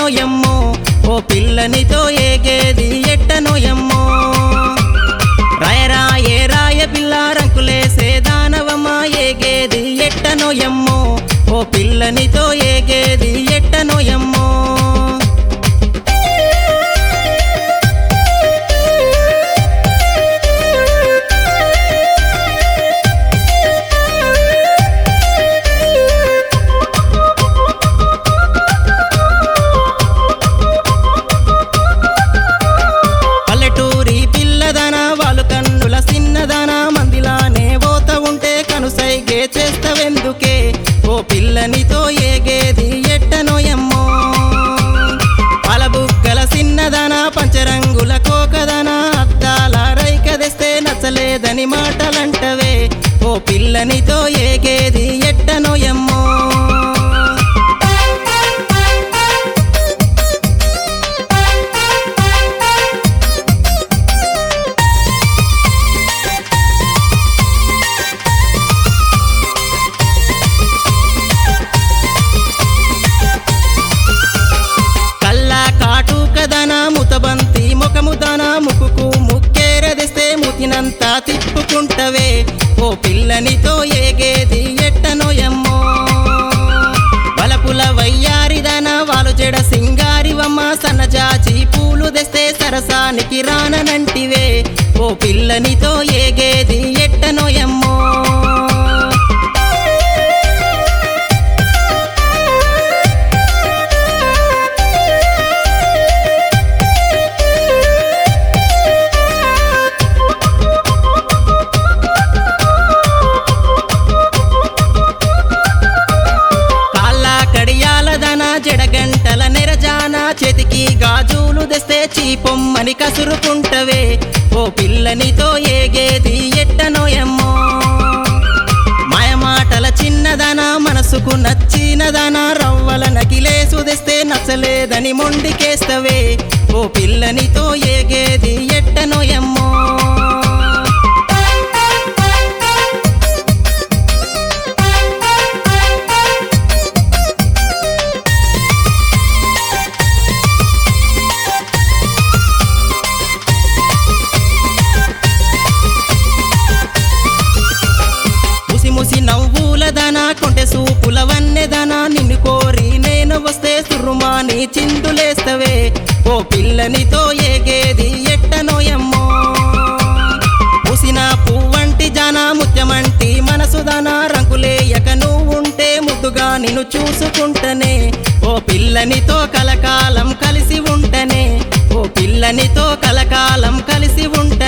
ఎమ్మో ఓ పిల్లనితో ఏగేది ఎట్టనో ఎమ్మో రాయరా ఏ రాయ పిల్ల రంకులేసే దానవమ్మ ఏగేది ఎట్టనో ఎమ్మో ఓ పిల్లనితో ఏగేది ఎట్టనో ఎమ్మో పల్లెటూరి పిల్లదన వాళ్ళు కన్నుల సిన్నదన మందిలానే పోత ఉంటే కనుసైగే చేస్తవెందుకే ఓ పిల్లనితో ఏగేది ఎట్టనో ఎమ్మో పలబుక్కల సిన్నదన పంచరంగుల కోకదన అద్దాల రైక తెస్తే నచ్చలేదని మాటలంటవే ఓ పిల్లనితో ఏగేది ఎట్టనో ఎమ్మో కళ్ళ కాటుకదన ముతబంతి ముఖముదన ముక్కుకు ముక్కేరదిస్తే ముతినంతా తిప్పుకుంటవే ఓ పిల్లనితో ఏగేది ఎట్టనో ఎమ్మో వలపుల వయ్యారిదన వాలు చెడ సింగారివమ్మ సన్నజాజి పూలు తెస్తే సరసానికి రాననంటివే ఓ పిల్లనితో ఏగేది ఎట్టనో ఎమ్మో కాళ్ళ కడియాలదన జడగంటల నెరజాన చేతికి గాజులు తెస్తే చీపొమ్మని కసురుకుంటవే ఓ పిల్లనితో ఏగేది ఎట్టనో ఎమ్మో మాయమాటల చిన్నదన మనసుకు నచ్చినదన రవ్వల నకిలేసు తెస్తే నచ్చలేదని మొండికేస్తవే ఓ పిల్లనితో ఏగేది ఎట్టనో ఎమ్మో ముసి ముసి నవ్వులదన కొంటె సూపుల వన్నెదన నిన్ను కోరి నేను వస్తే సురుమాని చిందులేస్తవే ఓ పిల్లనితో ఏగేది ఎట్టనో ఎమ్మో ముసిన పువ్వంటి జన ముత్యమంటి మనసుదన రంకులేయక నువ్వుంటే ముద్దుగా నిన్ను చూసుకుంటనే ఓ పిల్లనితో కలకాలం కలిసి ఉంటనే ఓ పిల్లనితో కలకాలం కలిసి ఉంట